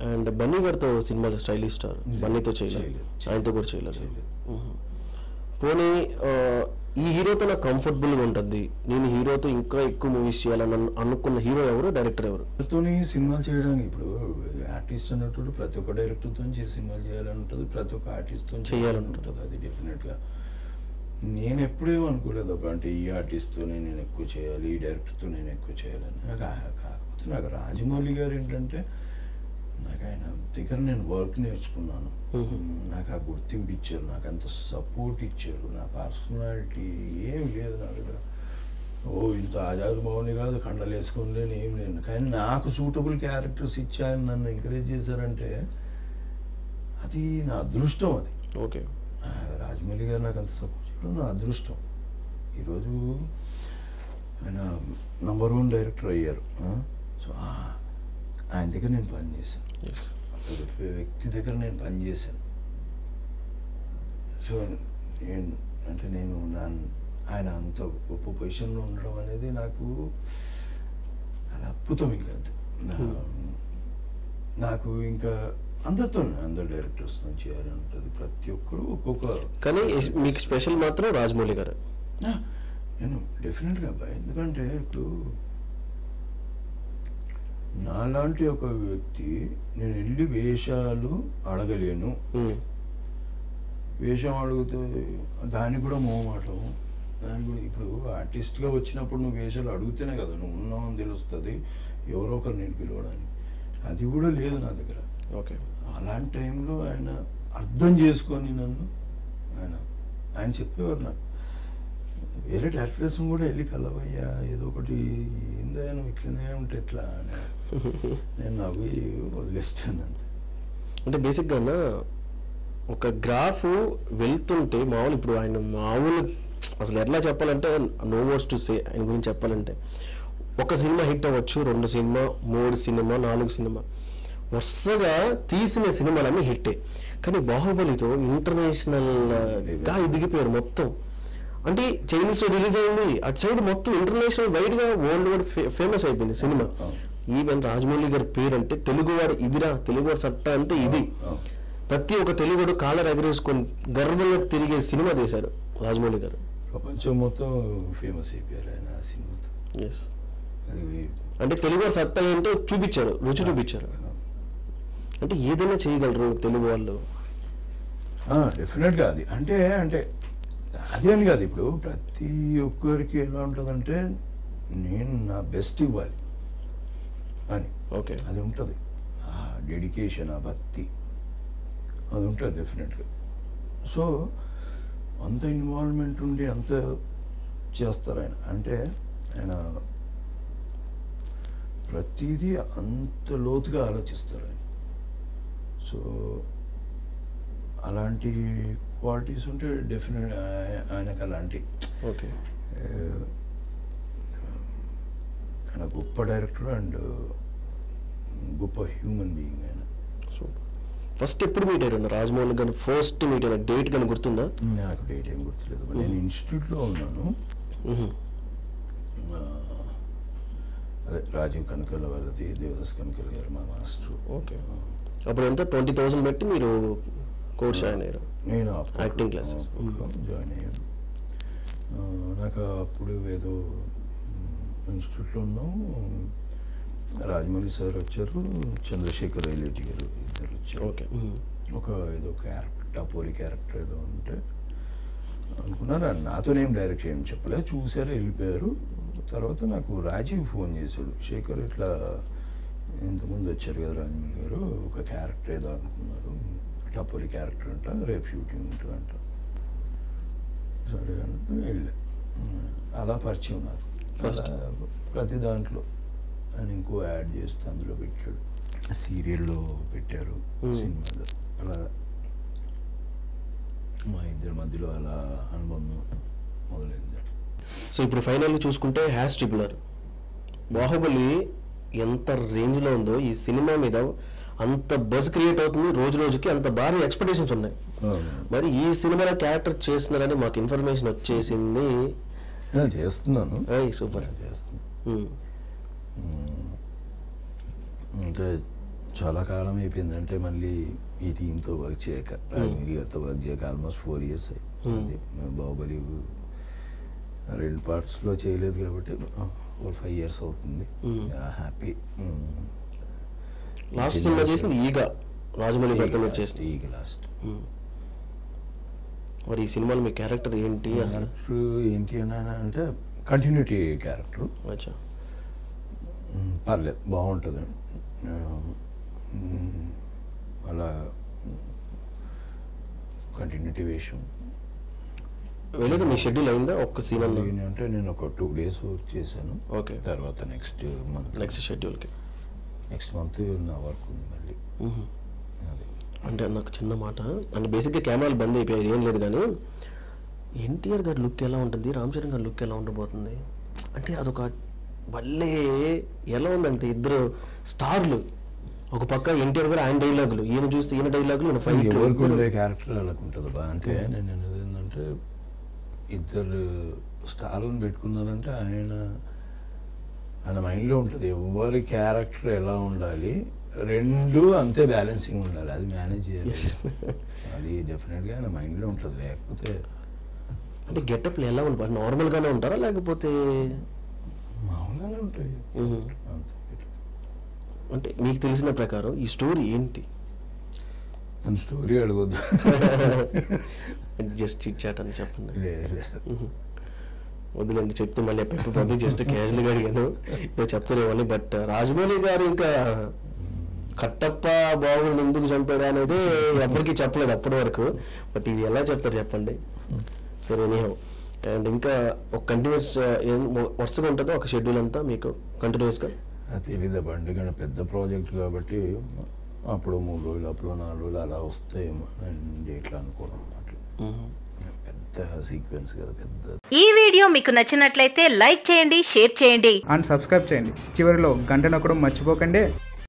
And Bunny గారితో సినిమాలో stylish star బన్నీతో చేయలేదు చేయలేదు. ఆయనతో కూడా చేయలేదు చేయలేదు. మ్మ్. పోనీ ఆ, ఈ హీరోతో నాకు కంఫర్టబుల్గా ఉంటుంది నేను హీరోతో ఇంకా ఎక్కువ మూవీస్ చేయాలని అను- అనుకున్న హీరో ఎవరు డైరెక్టర్ ఎవరు తోని సినిమాలు చేయడానికి ఇప్పుడు ఆర్టిస్ట్ అన్నట్టు ప్రతి ఒక్క డైరెక్టర్తో సినిమాలు చేయాలని ఉంటుంది ప్రతి ఒక్క ఆర్టిస్ట్తో చేయాలని ఉంటుంది అది డెఫినెట్గా నేను ఎప్పుడేం అనుకోలేదు అబ్బా అంటే ఈ ఆర్టిస్ట్తోనే నేను ఎక్కువ చేయాలి ఈ డైరెక్టర్తో నేను ఎక్కువ చేయాలని నాకు ఆ- కాకపోతే నాకు రాజమౌళి గారు ఏంటంటే నాకు ఆయన దగ్గర నేను వర్క్ నేర్చుకున్నాను నాకు ఆ గుర్తింపు ఇచ్చారు నాకు అంత సపోర్ట్ ఇచ్చారు నా పర్సనాలిటీ ఏం లేదు నా దగ్గర ఓ ఇంత ఆజాద్ మౌని కాదు కండలు వేసుకొని లేని ఏం లేను కానీ నాకు సూటబుల్ క్యారెక్టర్స్ ఇచ్చాయని నన్ను ఎంకరేజ్ చేశారంటే అది నా అదృష్టం అది ఓకే ఆ, రాజమౌళి గారు నాకు అంత సపోర్ట్ చేయడం నా అదృష్టం ఈరోజు ఆయన నంబర్ వన్ డైరెక్టర్ అయ్యారు ఆ? సో ఆ- ఆయన దగ్గర నేను పనిచేశాను ఎస్ అంత గొప్ప వ్యక్తి దగ్గర నేను పనిచేశాను సో నేను అంటే నేను నా ఆయన అంత గొప్ప పొజిషన్లో ఉండడం అనేది నాకు అది అద్భుతం ఇంకా అంతే నా- నాకు ఇంకా అందరితో అందరు డైరెక్టర్స్తో చేయాలని ఉంటుంది ప్రతి ఒక్కరు ఒక్కొక్క కానీ ఎస్- మీకు స్పెషల్ మాత్రం రాజమౌళి గారు ఆ, నేను డెఫినెట్గా అబ్బాయి ఎందుకంటే ఇప్పుడు నాలాంటి ఒక వ్యక్తి నేను వెళ్ళి వేషాలు అడగలేను మ్మ్. వేషం అడిగితే దానికి కూడా మొహమాటం దానికి కూడా ఇప్పుడు ఆర్టిస్ట్గా వచ్చినప్పుడు నువ్వు వేషాలు అడిగితేనే కదా నువ్వు ఉన్నావు అని తెలుస్తుంది ఎవరో ఒకరు నేను పిలవడానికి అది కూడా లేదు నా దగ్గర ఓకే అలాంటి టైంలో ఆయన అర్థం చేసుకొని నన్ను ఆయన ఆయన చెప్పేవారు నాకు వేరే డైరెక్టర్స్ కూడా వెళ్ళి కలవయ్యా ఏదో ఒకటి ఏందా నువ్వు ఇట్లనే ఉంటే ఎట్లా అని నేను నవ్వి వదిలేస్తాను అంతే అంటే బేసిక్గా ఒక గ్రాఫ్ వెళ్తుంటే మామూలు ఇప్పుడు ఆయన మామూలు అసలు ఎట్లా చెప్పాలంటే నో వర్డ్స్ టు సే ఆయన గురించి చెప్పాలంటే ఒక సినిమా హిట్ అవ్వచ్చు రెండు సినిమా మూడు సినిమా నాలుగు సినిమా వరుసగా తీసిన సినిమాలన్నీ హిట్టే కానీ బాహుబలితో ఇంటర్నేషనల్ గా ఎదిగిపోయారు మొత్తం అంటే చైనీస్ లో రిలీజ్ అయింది అటు సైడ్ మొత్తం ఇంటర్నేషనల్ వైడ్ గా వరల్డ్ వైడ్ ఫేమస్ అయిపోయింది సినిమా అవును. ఈవెన్ రాజమౌళి గారి పేరు అంటే తెలుగువాడు ఇదిరా తెలుగువాడు సట్ట అంటే ఇది అవును. ప్రతి ఒక్క తెలుగుడు కాలర్ ఎగరేసుకొని గర్వంగా తిరిగే సినిమా తీశారు రాజమౌళి గారు ప్రపంచం మొత్తం ఫేమస్ అయిపోయారు ఆయన ఆ సినిమాతో ఎస్ అది అంటే తెలుగువాడు సత్తా ఏంటో చూపించారు రుచి చూపించారు అంటే ఏదైనా చేయగలరు తెలుగు వాళ్ళు డెఫినెట్గా అది అంటే అంటే అదే అని కాదు ఇప్పుడు ప్రతి ఒక్కరికి ఎలా ఉంటుందంటే నేను నా బెస్ట్ ఇవ్వాలి అని ఓకే అది ఉంటుంది ఆ డెడికేషన్ ఆ భక్తి అది ఉంటుంది డెఫినెట్గా సో అంత ఇన్వాల్వ్మెంట్ ఉండి అంత చేస్తారు ఆయన అంటే ఆయన ప్రతిదీ అంత లోతుగా ఆలోచిస్తారు ఆయన సో అలాంటి క్వాలిటీస్ ఉంటే డెఫినెట్ ఆయనకు అలాంటి ఓకే ఆ, ఆయన గొప్ప డైరెక్టర్ అండ్ గొప్ప హ్యూమన్ బీయింగ్ ఆయన సూపర్ ఫస్ట్ ఎప్పుడు మీట్ అయ్యారు రాజమౌళి గారిని ఫస్ట్ మీట్ అయిన డేట్ కానీ గుర్తుందా నాకు డేట్ ఏం గుర్తులేదు but నేను ఇన్స్టిట్యూట్లో ఉన్నాను మ్హూ. ఆ, అదే రాజీవ్ కనకల వాళ్ళది దేవదాస్ కనకల్ గారు మా మాస్టర్ ఓకే అప్పుడు ఎంత ట్వంటీ థౌసండ్ పెట్టి మీరు కోర్స్ జాయిన్ అయ్యారు నేను అప్పట్లో- Acting classes. అప్పట్లో జాయిన్ అయ్యాను ఆ, నాకు అప్పుడు ఏదో ఇన్స్టిట్యూట్లో ఉన్నాం రాజమౌళి సార్ వచ్చారు చంద్రశేఖర్ ఐలేటి గారు ఇద్దరు వచ్చారు ఓకే మ్హూ. ఒక ఏదో క్యారెక్టర్ టపోరి క్యారెక్టర్ ఏదో ఉంటే అనుకున్నారు ఆయన నాతోనేం డైరెక్ట్ ఏం చెప్పలేదు చూసారు వెళ్ళిపోయారు తర్వాత నాకు రాజీవ్ ఫోన్ చేశాడు శేఖర్ ఇట్లా ఇంతకుముందు వచ్చారు కదా రాజమౌళి గారు ఒక క్యారెక్టర్ ఏదో అనుకున్నారు టపోరి క్యారెక్టర్ అంట రేపు షూటింగ్ ఉంటుందంట సరే అని వెళ్ళా అలా పరిచయం నాకు First. అలా ప్రతి దాంట్లో ఆయన ఇంకో యాడ్ చేస్తే అందులో పెట్టాడు సీరియల్లో పెట్టారు Hmm. సినిమాలో అలా మా ఇద్దరి మధ్యలో అలా అనుబంధం మొదలైంది సో ఇప్పుడు ఫైనల్ చూసుకుంటే హ్యాష్ ట్రిపులర్ బాహుబలి ఎంత రేంజ్లో ఉందో ఈ సినిమా మీద అంత బజ్ క్రియేట్ అవుతుంది రోజు రోజుకి అంత భారీ ఎక్స్పెక్టేషన్స్ ఉన్నాయి మరి ఈ సినిమాలో క్యారెక్టర్ చేస్తున్నారని మాకు ఇన్ఫర్మేషన్ వచ్చేసింది నేను చేస్తున్నాను ఏయ్, సూపర్ నేను చేస్తున్నాను ఉమ్, మ్మ్. అంటే చాలా కాలం అయిపోయింది అంటే మళ్ళీ ఈ టీంతో వర్క్ చేయక రాజమీరి గారితో వర్క్ చేయక ఆల్మోస్ట్ ఫోర్ ఇయర్స్ అయింది బాహుబలి రెండు పార్ట్స్లో చేయలేదు కాబట్టి ఫోర్ ఫైవ్ ఇయర్స్ అవుతుంది హ్యాపీ లాస్ట్ సినిమా చేసింది ఈగ రాజమౌళి గారితో మీరు చేసింది ఈగ లాస్ట్ మరి ఈ సినిమాలో మీ క్యారెక్టర్ ఏంటి అసలు క్యారెక్టర్ ఏంటి అని అంటే కంటిన్యూటీ క్యారెక్టర్ అచ్చా పర్లేదు బాగుంటుంది అలా కంటిన్యూటీ వేషం వెళ్ళేది మీ షెడ్యూల్ అయిందా ఒక్క సీన్ అన్న అంటే నేను ఒక టూ డేస్ వర్క్ చేశాను ఓకే తర్వాత నెక్స్ట్ మంత్ నెక్స్ట్ షెడ్యూల్కి నెక్స్ట్ మంత్ నా వర్క్ ఉంది మళ్ళీ అది అంటే నాకు చిన్న మాట అంటే బేసిక్గా కెమెరాలు బంద్ అయిపోయాయి ఏం లేదు కానీ ఎన్టీఆర్ గారి లుక్ ఎలా ఉంటుంది రామ్ చరణ్ గారి లుక్ ఎలా ఉండబోతుంది అంటే అదొక భలే ఎలా ఉందంటే ఇద్దరు స్టార్లు ఒక పక్క ఎన్టీఆర్ గారు ఆయన డైలాగులు ఈయన చూస్తే ఈయన డైలాగులు ఈయన అది ఎవరికి ఫైట్ ఉండే క్యారెక్టర్ అలాగ ఉంటుంది బా అంటే నేను అనేది ఏంటంటే ఇద్దరు స్టార్లను పెట్టుకున్నారంటే ఆయన ఆయన మైండ్లో ఉంటుంది ఎవరి క్యారెక్టర్ ఎలా ఉండాలి రెండు అంతే బ్యాలెన్సింగ్ ఉండాలి అది మేనేజ్ చేయాలి అది డెఫినెట్గా ఆయన మైండ్లో ఉంటుంది లేకపోతే అంటే గెటప్లు ఎలా ఉంటారు నార్మల్గానే ఉంటారా లేకపోతే మామూలుగానే ఉంటాయి మ్మ్. అంతే అంటే మీకు తెలిసిన ప్రకారం ఈ స్టోరీ ఏంటి నన్ను స్టోరీ అడగొద్దు జస్ట్ చిట్ చాట్ అని చెప్పండి లేదు, లేదు. వదిలేండి చెప్తే మళ్ళీ పెప్పి పొద్దు జస్ట్ క్యాజువల్గా అడిగాను నేను చెప్తారేమని బట్ రాజమౌళి గారు ఇంకా కట్టప్ప బాబుని ఎందుకు చంపాడు అనేది ఎవరికి చెప్పలేదు అప్పటి వరకు బట్ ఇది ఎలా చెప్తారు చెప్పండి సరే ఎనీహౌ అండ్ ఇంకా ఒక కంటిన్యూస్ వరుసగా ఉంటుందో ఒక షెడ్యూల్ అంతా మీకు కంటిన్యూస్గా అది తెలీదు బండి కానీ పెద్ద ప్రాజెక్ట్ కాబట్టి అప్పుడు మూడు రోజులు అప్పుడు నాలుగు రోజులు అలా వస్తాయేమో నేను ఇట్లా అనుకోవడం అట్లా పెద్ద సీక్వెన్స్ కదా పెద్ద ఈ వీడియో మీకు నచ్చినట్లయితే లైక్ చేయండి షేర్ చేయండి అండ్ సబ్స్క్రైబ్ చేయండి చివరిలో గంట నొక్కడం మర్చిపోకండి